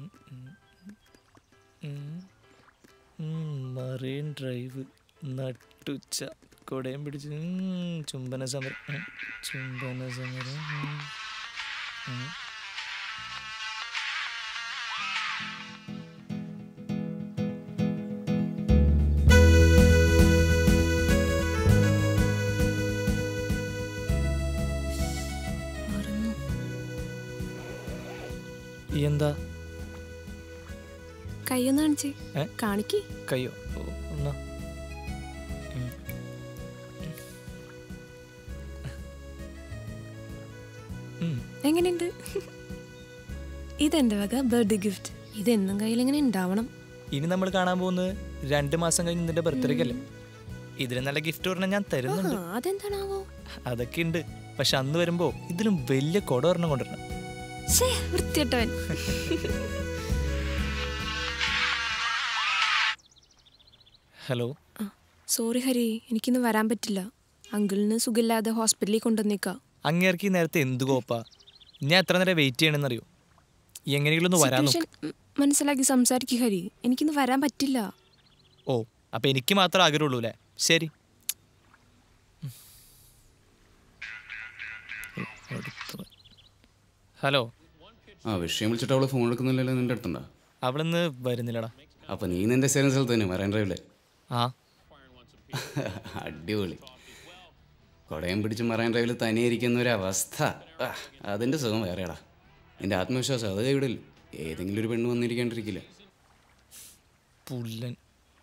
Marine drive നട്ടുച്ച കൊടയും പിടിച്ച് ഉം, ചുംബന സമരം ഉം, ചുംബന സമരം ഉം, ഉം. മറന്നു ഈ എന്താ കയ്യൊന്ന് കാണിച്ചേ ഏ? കാണിക്ക് കയ്യോ ഓ, എന്നാ ഉം. ഉം. എങ്ങനെയുണ്ട് ഇതെന്റെ വക ബർത്ത്ഡേ ഗിഫ്റ്റ് ഇതെന്നും കയ്യിൽ ഇങ്ങനെ ഉണ്ടാവണം ഇനി നമ്മൾ കാണാൻ പോകുന്നത് രണ്ട് മാസം കഴിഞ്ഞ് നിന്റെ ബർത്ത്ഡേക്ക് അല്ലേ ഇതിന് നല്ല ഗിഫ്റ്റ് ഒരെണ്ണം ഞാൻ തരുന്നുണ്ട് ആ, അതെന്താണാവോ അതൊക്കെ ഉണ്ട് പക്ഷെ അന്ന് വരുമ്പോ ഇതിലും വലിയ കൊട ഒരെണ്ണം കൊണ്ടുവരണം ഷേ വൃത്തിയട്ടവൻ ഹലോ സോറി ഹരി എനിക്കിന്ന് വരാൻ പറ്റില്ല അങ്കിളിന് സുഖമില്ലാതെ ഹോസ്പിറ്റലിൽ കൊണ്ടുവന്നേക്കാം അങ്ങേർക്ക് ഈ നേരത്തെ എന്ത് കോപ്പാ ഞാൻ എത്ര നേരം വെയിറ്റ് ചെയ്യണമെന്നറിയോ എങ്ങനെയെങ്കിലും ഒന്ന് വരാൻ നോക്ക് സിറ്റുവേഷൻ മനസ്സിലാക്കി സംസാരിക്കുക ഹരി എനിക്കിന്ന് വരാൻ പറ്റില്ല ഓ അപ്പൊ എനിക്ക് മാത്രം ആഗ്രഹമുള്ളൂ അല്ലേ ശരി ഹലോ ആ വിഷയം വിളിച്ചിട്ട് അവള് ഫോൺ എടുക്കുന്നില്ലല്ലോ നിന്റെ അടുത്തുണ്ടോ അവളിന്ന് വരുന്നില്ലടാ അപ്പൊ നീ നിന്റെ സേവന സ്ഥലത്ത് തന്നെ മറൈൻ ഡ്രൈവിലെ ആ അടിപൊളി കൊടയം പിടിച്ച് മറൈൻ ഡ്രൈവിൽ തനിയിരിക്കുന്ന ഒരു അവസ്ഥ ആ, അതിന്റെ സുഖം വേറെടാ നിന്റെ ആത്മവിശ്വാസം അത് കൈവിടില്ല ഏതെങ്കിലും ഒരു പെണ്ണ് വന്നിരിക്കാണ്ടിരിക്കില്ല പുല്ലൻ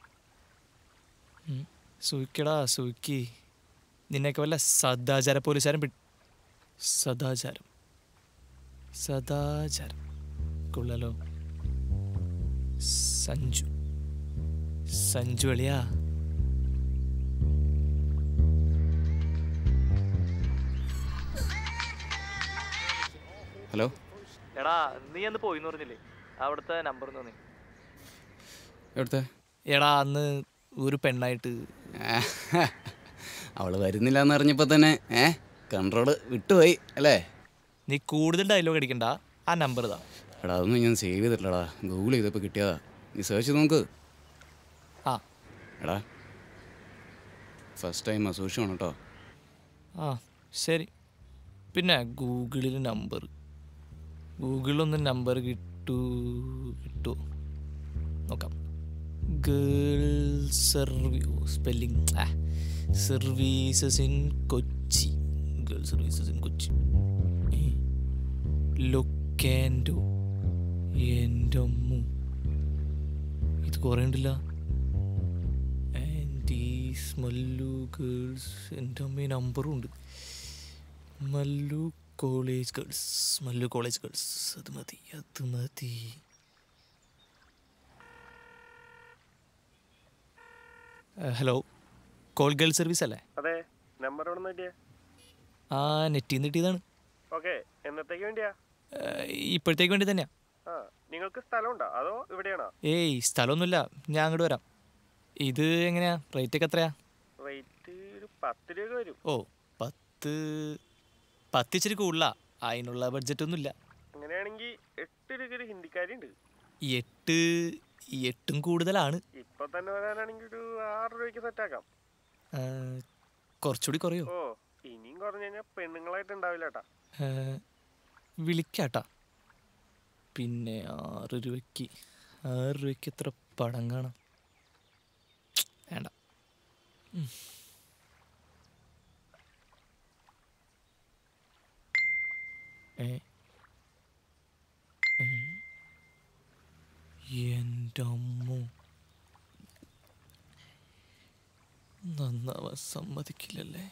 ഉം. സൂക്കിടാ സൂക്കി നിന്നെയൊക്കെ വല്ല സദാചാര പോലീസുകാരൻ പി സദാചാരം സദാചാരം കൊള്ളലോ സഞ്ജു സഞ്ജു എളിയാ ഹലോ എടാ നീ അന്ന് പോയിന്ന് പറഞ്ഞില്ലേ അവിടുത്തെ നമ്പർ തോന്നി എവിടുത്തെ എടാ അന്ന് ഒരു പെണ്ണായിട്ട് അവള് വരുന്നില്ല എന്ന് അറിഞ്ഞപ്പോ തന്നെ ഏ കൺട്രോള് വിട്ടുപോയി അല്ലേ നീ കൂടുതൽ ഡയലോഗ് അടിക്കണ്ട ആ നമ്പർ ഇതാ എടാ അതൊന്നും ഞാൻ സേവ് ചെയ്തിട്ടില്ലടാ ഗൂഗിൾ ചെയ്തപ്പോൾ കിട്ടിയതാ നീ സെർച്ച് ചെയ്ത് നോക്ക് ആ എടാ ഫസ്റ്റ് ടൈം സൂക്ഷിക്കണം കേട്ടോ ആ ശരി പിന്നെ ഗൂഗിളിൽ നമ്പർ ഗൂഗിളിലൊന്ന് നമ്പർ കിട്ടൂ കിട്ടുമോ നോക്കാം ഗേൾ സർവ്യൂ spelling services in Kochi girl services in Kochi ലൊക്കാൻഡോ എൻ്റെ അമ്മു ഇത് കുറേ ഉണ്ടല്ല ആൻഡ് ഈ മല്ലു ഗേൾസ് എൻ്റെ അമ്മ നമ്പറും ഉണ്ട് Mallu college girls Mallu college girls അത് മതി അത് മതി ഹലോ കോൾ ഗേൾ സർവീസ് അല്ലേ അതെ നമ്പർ എവിടെ നിന്ന് കിട്ടിയേ ആ നെറ്റിൽ നിന്ന് കിട്ടിയതാണ് ഓക്കെ എന്നത്തേക്ക് വേണ്ടിയാ ഏഹ്, ഇപ്പോഴത്തേക്ക് വേണ്ടി തന്നെയാ ആ നിങ്ങൾക്ക് സ്ഥലമുണ്ടോ അതോ ഇവിടെയാണോ ഏയ് സ്ഥലമൊന്നുമില്ല ഞാൻ അങ്ങോട്ട് വരാം ഇത് എങ്ങനെയാ റേറ്റ് ഒക്കെ എത്രയാ റേറ്റ് ഒരു പത്ത് രൂപ വരും ഓ പത്ത് പത്ത് ഇച്ചിരി കൂടുതലാ അതിനുള്ള ബഡ്ജറ്റ് ഒന്നുമില്ല അങ്ങനെയാണെങ്കിൽ എട്ട് രൂപയ്ക്ക് ഒരു ഹിന്ദിക്കാരി ഉണ്ട് എട്ട് എട്ടും കൂടുതലാണ് ഇപ്പൊ തന്നെ വരാനാണെങ്കിൽ ഒരു ആറ് രൂപയ്ക്ക് സെറ്റാക്കാം ആ, കുറച്ചുകൂടി കുറയോ ഓ ഇനിയും കുറഞ്ഞു കഴിഞ്ഞാൽ പെണ്ണുങ്ങളായിട്ട് ഉണ്ടാവില്ല കേട്ടാ ആ, വിളിക്കാട്ടാ പിന്നെ ആറ് രൂപയ്ക്ക് ആറ് രൂപയ്ക്ക് എത്ര പടം കാണാം വേണ്ട ഉം. ഏ ഏ. എൻ്റെ അമ്മോ നന്നാവാൻ സമ്മതിക്കില്ലല്ലേ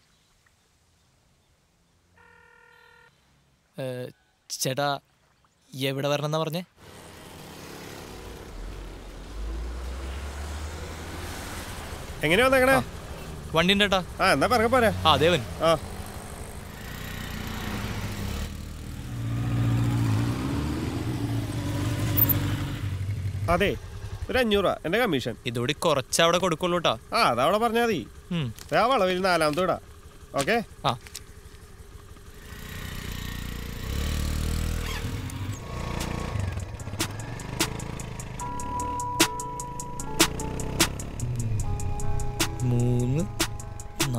ഏ, ചേട്ടാ എവിടെ വരണം എന്നാ പറഞ്ഞേ എങ്ങനെയാ വന്നേക്കണേ വണ്ടി ഉണ്ട് ചേട്ടാ ആ എന്നാ പറഞ്ഞ പോരാ ആ ദേവൻ ആ അതെ ഒരു അഞ്ഞൂറ് രൂപ എൻ്റെ കമ്മീഷൻ ഇതോടെ കുറച്ച് അവിടെ കൊടുക്കുള്ളൂ കേട്ടാ ആ അതവിടെ പറഞ്ഞാൽ മതി ഉം. ദേ ആ വളവിൽ നാലാമത്തെ വിടാ ഓക്കെ ആ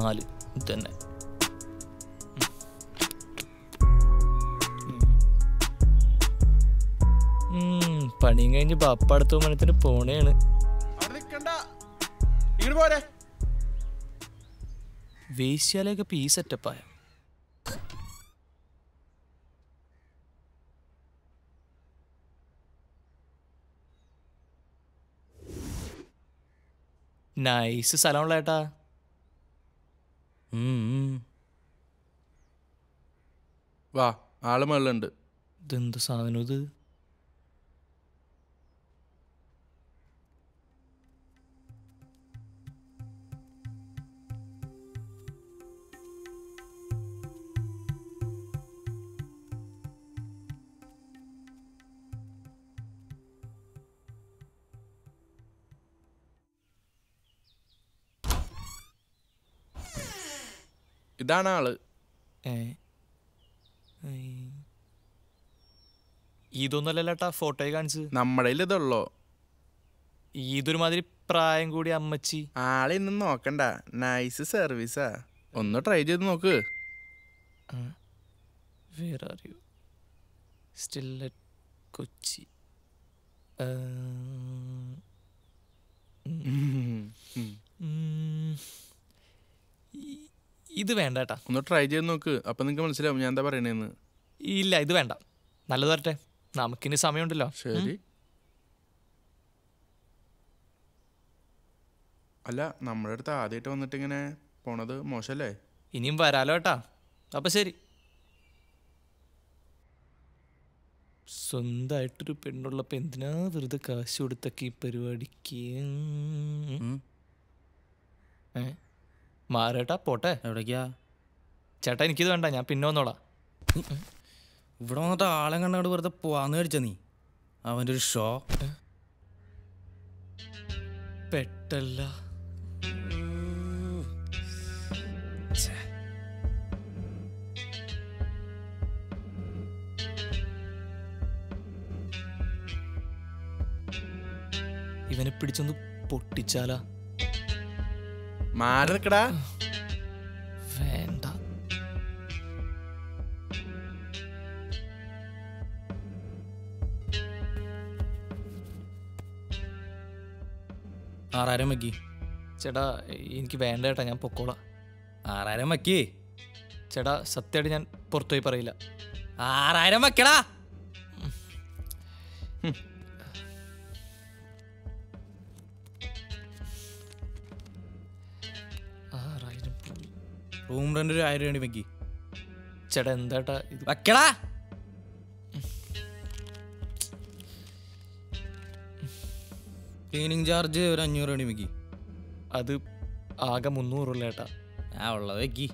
നാല് ഇത് തന്നെ ഉം, പണിയും കഴിഞ്ഞ് പപ്പ അടുത്ത മണത്തിന് പോണേണ് അവിടെ നിക്കണ്ട ഇങ്ങോട്ട് പോരെ വേശ്യാലയൊക്കെ പീ സെറ്റപ്പായ നൈസ് സ്ഥലമുള്ള ഏട്ടാ വാ ആള് മേളുണ്ട് ഇതെന്ത് സാധനം ഇത് ഇതാണ് ആള് ഏ ഐ. ഇതൊന്നുമല്ലല്ലോ ഏട്ടാ ഫോട്ടോയിൽ കാണിച്ചത് നമ്മുടെ കയ്യിൽ ഇതുള്ളോ ഇതൊരു മാതിരി പ്രായം കൂടി അമ്മച്ചി ആളെ ഇന്നും നോക്കണ്ട നൈസ് സർവീസാ ഒന്ന് ട്രൈ ചെയ്ത് നോക്ക് where are you still at Kochi ah, um. E- ഇത് വേണ്ട ഏട്ടാ ഒന്ന് ട്രൈ ചെയ്ത് നോക്ക് അപ്പൊ നിങ്ങക്ക് മനസ്സിലാവും ഞാൻ എന്താ പറയണേന്ന് ഇല്ല ഇത് വേണ്ട നല്ലത് വരട്ടെ നമുക്കിനി സമയമുണ്ടല്ലോ ശരി അല്ല നമ്മുടെ അടുത്ത് ആദ്യമായിട്ട് വന്നിട്ട് ഇങ്ങനെ പോണത് മോശല്ലേ ഇനിയും വരാലോ ഏട്ടാ അപ്പൊ ശരി സ്വന്തമായിട്ടൊരു പെണ്ണുള്ളപ്പോ എന്തിനാ വെറുതെ കാശ് കൊടുത്തൊക്കെ ഈ പരിപാടിക്ക് ഏ മാറേട്ടാ പോട്ടെ എവിടേക്കാ ചേട്ടാ എനിക്കിത് വേണ്ട ഞാൻ പിന്നെ വന്നോളാം ഇവിടെ വന്നിട്ട് ആളെ കണ്ടങ്ങോട്ട് വെറുതെ പോവാന്ന് മേടിച്ച നീ അവൻ്റെ ഒരു ഷോ പെട്ടല്ല ഇവനെ പിടിച്ചൊന്ന് പൊട്ടിച്ചാലാ മാറി നിക്കടാ വേണ്ട ആറായിരം വയ്ക്കി ചേട്ടാ എനിക്ക് വേണ്ട ചേട്ടാ ഞാൻ പൊക്കോളാം ആറായിരം വയ്ക്കേ ചേട്ടാ സത്യമായിട്ട് ഞാൻ പുറത്തുപോയി പറയില്ല ആറായിരം വെക്കടാ ആറായിരം പോയി റൂം റെന്റ് ഒരു ആയിരം വേണ്ടി വയ്ക്കി ചേട്ടാ എന്താട്ടാ ഇത് വെക്കടാ ക്ലീനിങ് ചാർജ് ഒരു അഞ്ഞൂറ് വേണ്ടി വയ്ക്കി അത് ആകെ മുന്നൂറുള്ള ചേട്ടാ ആ ഉള്ളത് വെക്കി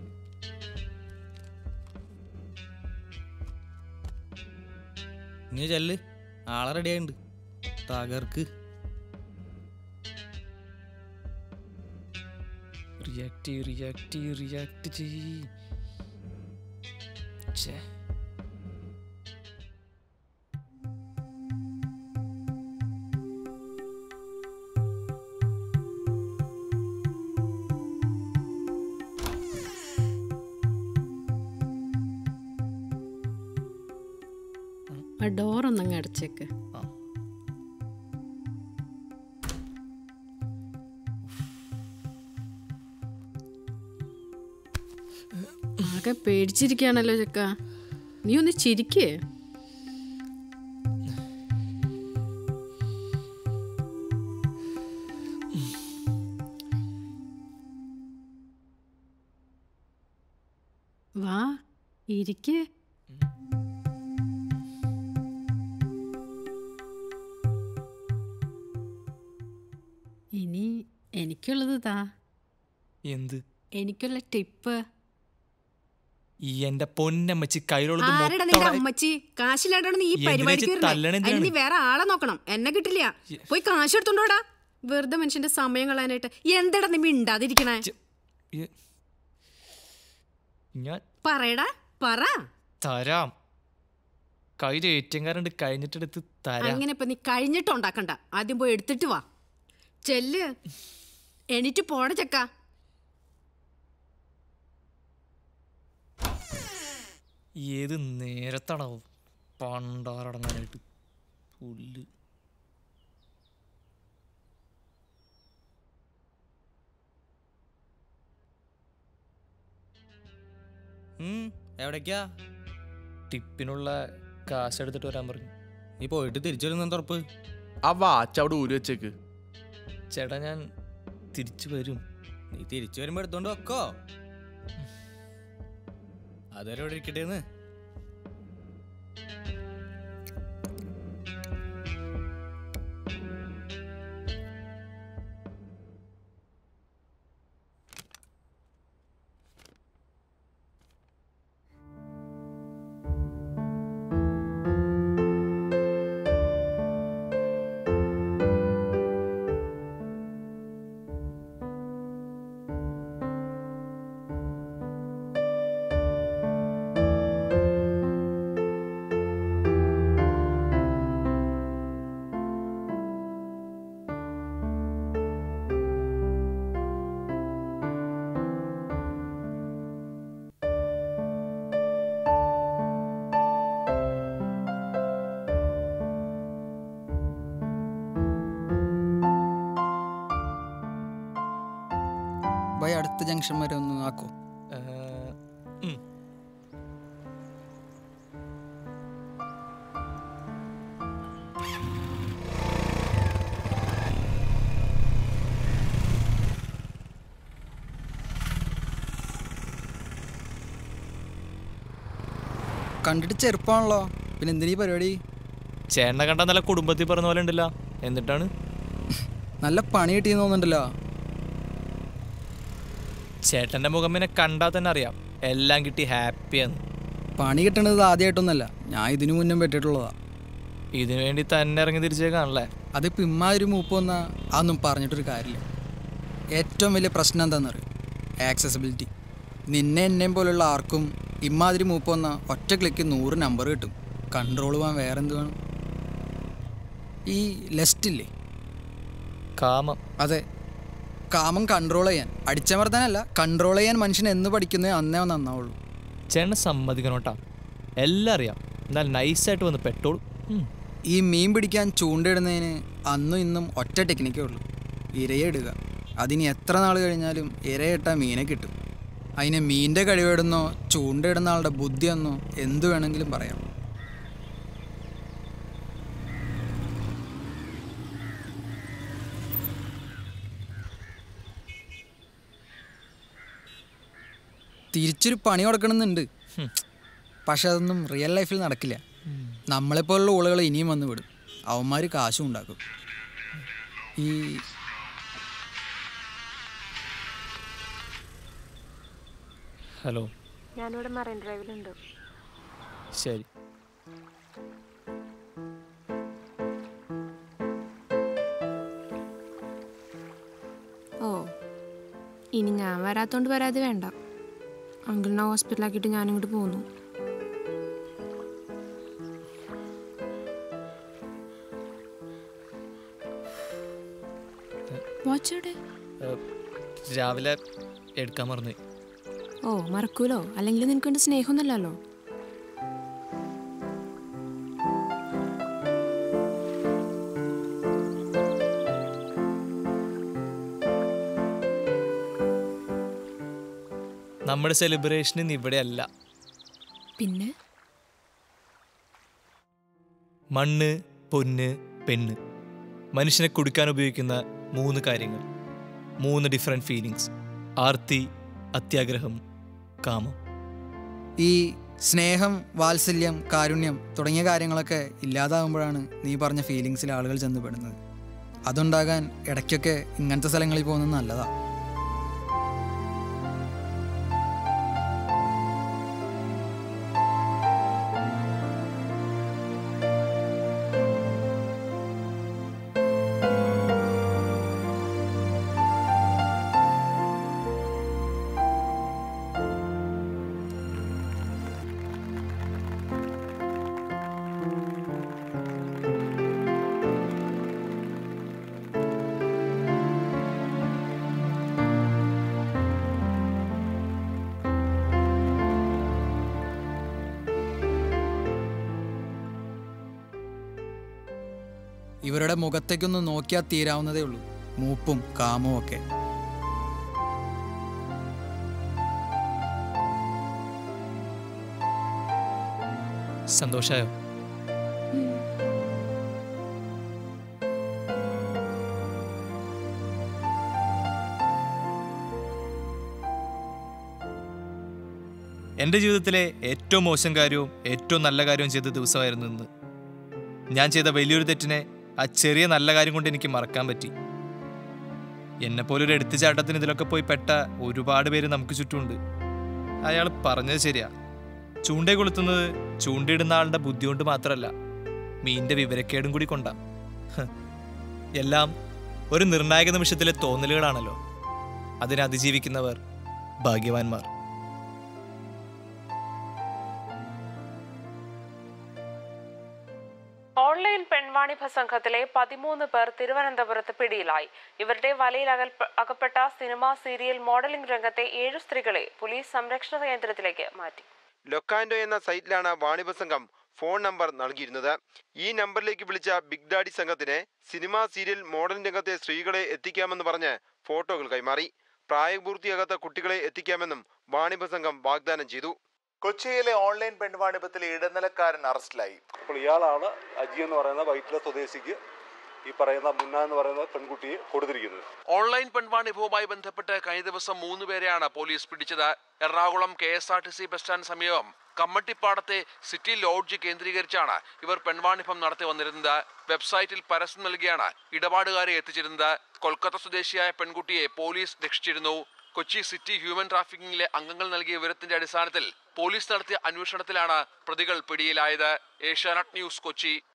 നീ ചെല്ല് ആളെ റെഡി ആയിട്ടുണ്ട് തകർക്ക് റിയാക്ട് റിയാക്ട് റിയാക്ട് ചെയ് ഛേ. ആ ഡോറൊന്നങ്ങ് അടച്ചേക്ക് ആ. ആകെ പേടിച്ചിരിക്കുകയാണല്ലോ ചെക്ക നീ ഒന്ന് ചിരിക്കേ വാ ഇരിക്കേ ഇനി എനിക്കുള്ളത് താ എന്ത് എനിക്കുള്ള ടിപ്പ് ഈ എന്റെ പൊന്നമ്മച്ചി കയ്യിലുള്ളത് ആരെടാ മൊത്തം നിന്റെ അവിടെ- അമ്മച്ചി കാശില്ലാണ്ടാണ് നീ ഈ എന്തിനാ പരിപാടിക്ക് ഇജ്ജ് വരുന്നേ? തല്ലണെന്തിനാണ്? അതിന് നീ വേറെ ആളെ നോക്കണം എന്നെ കിട്ടില്ല പോയി കാശ് എടുത്തോണ്ടോടാ വെറുതെ മനുഷ്യന്റെ സമയം കളയാനായിട്ട് എന്തെടാ നീ മിണ്ടാതിരിക്കണേ ചെ- ഈ- ഞാൻ പറയടാ പറ തരാം കയ്യിൽ ഏറ്റവും കാരണ്ട് കഴിഞ്ഞിട്ടെടുത്ത് തരാം അങ്ങനെ ഇപ്പൊ നീ കഴിഞ്ഞിട്ട് ഉണ്ടാക്കണ്ട ആദ്യം പോയി എടുത്തിട്ട് വാ ചെല്ല് എണീറ്റ് പോട ചക്ക ഏത് നേരത്താണാവോ പണ്ടാറടങ്ങാനായിട്ട് പുല്ല് ഉം, എവിടേക്കാ ടിപ്പിനുള്ള കാശ് എടുത്തിട്ട് വരാൻ പറഞ്ഞു നീ പോയിട്ട് തിരിച്ചു വരുന്ന ഉറപ്പ് ആ വാച്ച് അവിടെ ഊരി വെച്ചേക്ക് ചേട്ടാ ഞാൻ തിരിച്ചു വരും നീ തിരിച്ചു വരുമ്പോ എടുത്തോണ്ട് വെക്കോ അതുവരെ ഇവിടെ ഇരിക്കട്ടേന്ന് ബൈ അടുത്ത ജംഗ്ഷൻ വരെ ഒന്ന് ആക്കോ ഏഹ്, ഉം. കണ്ടിട്ട് ചെറുപ്പമാണല്ലോ പിന്നെ എന്തിനീ പരിപാടി ചേട്ടനെ കണ്ടാൽ നല്ല കുടുംബത്തിൽ പറഞ്ഞ പോലെ ഉണ്ടല്ലോ എന്നിട്ടാണ് നല്ല പണി കിട്ടിയെന്ന് തോന്നുന്നുണ്ടല്ലോ ചേട്ടൻ്റെ മുഖം പിന്നെ കണ്ടാൽ തന്നെ അറിയാം എല്ലാം കിട്ടി ഹാപ്പിയാണ് പണി കിട്ടണത് ആദ്യമായിട്ടൊന്നല്ല ഞാൻ ഇതിനു മുന്നേ പറ്റിയിട്ടുള്ളതാ ഇതിനു വേണ്ടി തന്നെ ഇറങ്ങി തിരിച്ചേക്കാണല്ലേ അതിപ്പോൾ ഇമ്മാതിരി മൂപ്പ് വന്നാൽ അതൊന്നും പറഞ്ഞിട്ടൊരു കാര്യമില്ല ഏറ്റവും വലിയ പ്രശ്നം എന്താണെന്നറിയോ ആക്സസിബിലിറ്റി നിന്നെ എന്നെയും പോലുള്ള ആർക്കും ഇമ്മാതിരി മൂപ്പ് വന്നാൽ ഒറ്റ ക്ലിക്ക് നൂറ് നമ്പർ കിട്ടും കൺട്രോൾ പോകാൻ വേറെ എന്ത് വേണം ഈ ലെസ്റ്റ് ഇല്ലേ കാമം അതെ കാമം കൺട്രോൾ ചെയ്യാൻ അടിച്ചമർത്താനല്ല കൺട്രോൾ ചെയ്യാൻ മനുഷ്യൻ എന്ന് പഠിക്കുന്നേ അന്നേ അവൻ നന്നാവുള്ളൂ ചേട്ടനെ സമ്മതിക്കണോട്ടാ എല്ലാം അറിയാം എന്നാൽ നൈസായിട്ട് വന്ന് പെട്ടോളൂ ഉം. ഈ മീൻ പിടിക്കാൻ ചൂണ്ടയിടുന്നതിന് അന്നും ഇന്നും ഒറ്റ ടെക്നിക്കേ ഉള്ളൂ ഇരയിടുക അതിന് എത്ര നാൾ കഴിഞ്ഞാലും ഇരയിട്ടാൽ മീനെ കിട്ടും അതിന് മീൻ്റെ കഴിവിടുന്നോ ചൂണ്ടയിടുന്ന ആളുടെ ബുദ്ധിയെന്നോ എന്തു വേണമെങ്കിലും പറയാം തിരിച്ചൊരു പണി കൊടുക്കണമെന്നുണ്ട് പക്ഷെ അതൊന്നും റിയൽ ലൈഫിൽ നടക്കില്ല നമ്മളെപ്പോലുള്ള ഊളുകൾ ഇനിയും വന്ന് വിടും അവന്മാർ കാശും ഉണ്ടാക്കും ഈ ഹലോ ഞാനിവിടെ മറൈൻ ഡ്രൈവിലുണ്ട് ശരി ഓ ഇനി ഞാൻ വരാത്തോണ്ട് വരാതെ വേണ്ട അങ്കിളിനെ ഹോസ്പിറ്റലാക്കിയിട്ട് ഞാനിങ്ങോട്ട് പോന്നു വാച്ചോടെ ഏഹ്, രാവിലെ എടുക്കാൻ മറന്നു ഓ മറക്കൂലോ അല്ലെങ്കിൽ നിനക്ക് എൻ്റെ സ്നേഹമൊന്നുമില്ലല്ലോ നമ്മുടെ സെലിബ്രേഷൻ ഇന്ന് ഇവിടെയല്ല പിന്നെ മണ്ണ് പൊന്ന് പെണ്ണ് മനുഷ്യനെ കൊടുക്കാൻ ഉപയോഗിക്കുന്ന മൂന്ന് കാര്യങ്ങൾ മൂന്ന് ഡിഫറെൻറ്റ് ഫീലിങ്സ് ആർത്തി അത്യാഗ്രഹം കാമം ഈ സ്നേഹം വാത്സല്യം കാരുണ്യം തുടങ്ങിയ കാര്യങ്ങളൊക്കെ ഇല്ലാതാകുമ്പോഴാണ് നീ പറഞ്ഞ ഫീലിങ്സിൽ ആളുകൾ ചെന്ന് പെടുന്നത് അതുണ്ടാകാൻ ഇടയ്ക്കൊക്കെ ഇങ്ങനത്തെ സ്ഥലങ്ങളിൽ പോകുന്നത് നല്ലതാണ് ഇവരുടെ മുഖത്തേക്കൊന്ന് നോക്കിയാൽ തീരാവുന്നതേ ഉള്ളൂ മൂപ്പും കാമും ഒക്കെ സന്തോഷായോ എൻ്റെ ജീവിതത്തിലെ ഏറ്റവും മോശം കാര്യവും ഏറ്റവും നല്ല കാര്യവും ചെയ്ത ദിവസമായിരുന്നു ഇന്ന് ഞാൻ ചെയ്ത വലിയൊരു തെറ്റിനെ ആ ചെറിയ നല്ല കാര്യം കൊണ്ട് എനിക്ക് മറക്കാൻ പറ്റി എന്നെപ്പോലെ ഒരു എടുത്തുചാട്ടത്തിന് ഇതിലൊക്കെ പോയി പെട്ട ഒരുപാട് പേര് നമുക്ക് ചുറ്റുമുണ്ട് അയാൾ പറഞ്ഞത് ശരിയാ ചൂണ്ടയെ കൊളുത്തുന്നത് ചൂണ്ടയിടുന്ന ആളുടെ ബുദ്ധി കൊണ്ട് മാത്രമല്ല മീനിന്റെ വിവരക്കേടും കൂടി കൊണ്ടാ ഹ്. എല്ലാം ഒരു നിർണായക നിമിഷത്തിലെ തോന്നലുകളാണല്ലോ അതിനെ അതിജീവിക്കുന്നവർ ഭാഗ്യവാന്മാർ ഓൺലൈൻ പെൺവാണിഭ സംഘത്തിലെ പതിമൂന്ന് പേർ തിരുവനന്തപുരത്ത് പിടിയിലായി ഇവരുടെ വലയിൽ അകൽപ്പ- അകപ്പെട്ട സിനിമ സീരിയൽ മോഡലിംഗ് രംഗത്തെ ഏഴു സ്ത്രീകളെ പോലീസ് സംരക്ഷണ കേന്ദ്രത്തിലേക്ക് മാറ്റി ലൊക്കാൻഡോ എന്ന സൈറ്റിലാണ് വാണിഭ സംഘം ഫോൺ നമ്പർ നൽകിയിരുന്നത് ഈ നമ്പറിലേക്ക് വിളിച്ച ബിഗ് ഡാഡി സംഘത്തിന് സിനിമ സീരിയൽ മോഡൽ രംഗത്തെ സ്ത്രീകളെ എത്തിക്കാമെന്ന് പറഞ്ഞ് ഫോട്ടോകൾ കൈമാറി പ്രായപൂർത്തിയാകാത്ത കുട്ടികളെ എത്തിക്കാമെന്നും വാണിഭ സംഘം വാഗ്ദാനം ചെയ്തു കൊച്ചിയിലെ ഓൺലൈൻ പെൺവാണിഭത്തിലെ ഇടനിലക്കാരൻ അറസ്റ്റിലായി അപ്പോൾ ഇയാളാണ് അജി എന്ന് പറയുന്ന വൈറ്റില സ്വദേശിക്ക് ഈ പറയുന്ന മുന്ന എന്ന് പറയുന്ന പെൺകുട്ടിയെ കൊടുത്തിരിക്കുന്നത് ഓൺലൈൻ പെൺവാണിഭവുമായി ബന്ധപ്പെട്ട് കഴിഞ്ഞ ദിവസം മൂന്ന് പേരെയാണ് പോലീസ് പിടിച്ചത് Ernakulam K S R T C bus stand സമീപം കമ്മട്ടിപ്പാടത്തെ സിറ്റി ലോഡ്ജ് കേന്ദ്രീകരിച്ചാണ് ഇവർ പെൺവാണിഭം നടത്തി വന്നിരുന്നത് വെബ്സൈറ്റിൽ പരസ്യം നൽകിയാണ് ഇടപാടുകാരെ എത്തിച്ചിരുന്നത് കൊൽക്കത്ത സ്വദേശിയായ പെൺകുട്ടിയെ പോലീസ് രക്ഷിച്ചിരുന്നു കൊച്ചി സിറ്റി ഹ്യൂമൻ ട്രാഫിക്കിംഗിലെ അംഗങ്ങൾ നൽകിയ വിവരത്തിന്റെ അടിസ്ഥാനത്തിൽ പോലീസ് നടത്തിയ അന്വേഷണത്തിലാണ് പ്രതികൾ പിടിയിലായത് ഏഷ്യാനെറ്റ് ന്യൂസ് കൊച്ചി